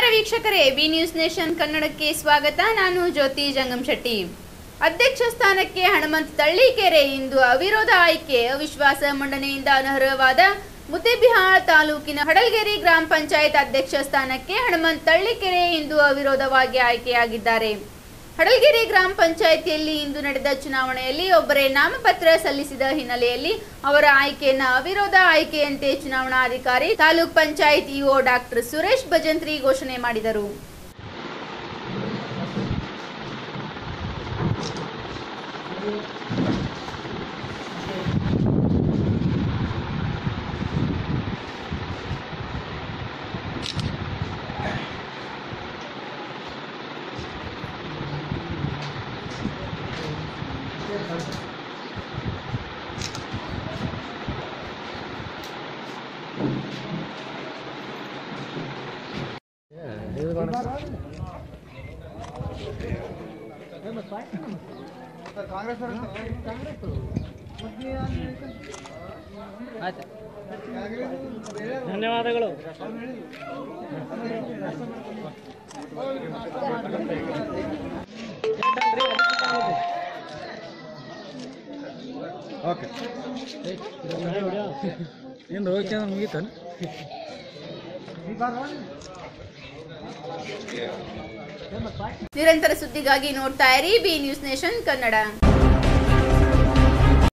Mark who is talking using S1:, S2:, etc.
S1: ವೀಕ್ಷಕರೇ B news nation ಕನ್ನಡಕ್ಕೆ ಸ್ವಾಗತ ನಾನು ಜ್ಯೋತಿ ಜಂಗಮ್ ಶೆಟ್ಟಿ ಅಧ್ಯಕ್ಷ ಸ್ಥಾನಕ್ಕೆ ಹನುಮಂತ್ ತಳ್ಳಿಕೆರೆ ಇಂದು ಅವಿರೋಧ ಆಯ್ಕೆ ಅವಿಶ್ವಾಸ ಮಂಡನೆಯಿಂದ ಅನರ್ಹವಾದ ಮುದ್ದೇಬಿಹಾಳ ತಾಲೂಕಿನ ಹಡಲ್ಗೆರೆ ಗ್ರಾಮ ಪಂಚಾಯತ್ ಅಧ್ಯಕ್ಷ ಸ್ಥಾನಕ್ಕೆ ಹನುಮಂತ್ ತಳ್ಳಿಕೆರೆ ಇಂದು ಅವಿರೋಧವಾಗಿ ಆಯ್ಕೆಯಾಗಿದ್ದಾರೆ ಹಡಲ್ಗೆರೆ ಗ್ರಾಮ ಪಂಚಾಯಿತಿಯಲ್ಲಿ ಇಂದು ನಡೆದ ಚುನಾವಣೆಯಲ್ಲಿ ಒಬ್ಬರೇ ನಾಮಪತ್ರ ಸಲ್ಲಿಸಿದ ಹಿನ್ನೆಲೆಯಲ್ಲಿ ಅವರ ಆಯ್ಕೆಯನ್ನ ಅವಿರೋಧ ಆಯ್ಕೆಯಂತೆ ಚುನಾವಣಾಧಿಕಾರಿ ತಾಲೂಕ್ ಪಂಚಾಯತ್ ಇಒ ಡಾಕ್ಟರ್ ಸುರೇಶ್ ಭಜಂತ್ರಿ ಘೋಷಣೆ ಮಾಡಿದರು
S2: ಧನ್ಯವಾದಗಳು
S3: ಓಕೆ
S2: ಏನು ರೋಹಿತ್ ಚಂದ್ರ ಮುಗೀತಲ್ಲ
S1: ನಿರಂತರ ಸುದ್ದಿಗಾಗಿ ನೋಡ್ತಾ ಇರಿ ಬಿ ನ್ಯೂಸ್ ನೇಷನ್ ಕನ್ನಡ